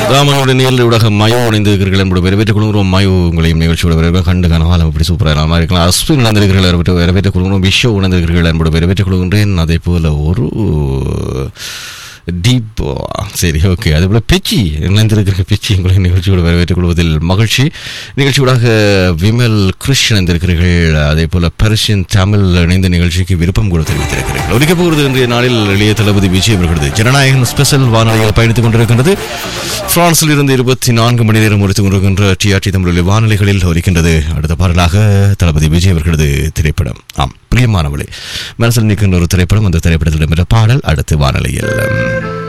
ராமனுடைய நேரில் ஊடாக மயோ இணைந்திருக்கிறீர்கள் என்பது வரவேற்றுக் கொள்கிறோம் மயோ உங்களையும் நிகழ்ச்சியோட வரவேற்க கண்டு காலம் அப்படி சூப்பராக நாம இருக்கலாம் அஸ்வின் இணைந்திருக்கிறீர்கள் வரவேற்று வரவேற்றுக் கொள்கிறோம் விஷோ இணைந்திருக்கிறீர்கள் என்பது வரவேற்றுக் கொள்கின்றேன் அதே போல ஒரு டீப் சரி ஓகே அதே போல பிச்சி இணைந்திருக்கிற பிச்சி உங்களை நிகழ்ச்சியோடு வரவேற்றுக் கொள்வதில் மகிழ்ச்சி நிகழ்ச்சியோடாக விமல் கிருஷ் இணைந்திருக்கிறீர்கள் அதே போல பரிசியன் தமிழ் இணைந்த நிகழ்ச்சிக்கு விருப்பம் கூட தெரிவித்திருக்கிறீர்கள் ஒலிக்கப் போகிறது இன்றைய நாளில் இளைய தளபதி விஜய் அவர்களது ஜனநாயகன் ஸ்பெஷல் வானொலியில் பயணித்துக் கொண்டிருக்கின்றது பிரான்சில் இருந்து இருபத்தி நான்கு மணி நேரம் முடித்துக் கொண்டிருக்கின்ற டிஆர்டி தமிழ் வானொலிகளில் ஒலிக்கின்றது அடுத்த பாடலாக தளபதி விஜய் அவர்களது திரைப்படம் ஆம் பிரியமானவளே மனசில் நிற்கின்ற ஒரு திரைப்படம் அந்த திரைப்படத்தில் இடம்பெற்ற பாடல் அடுத்து வானொலியில்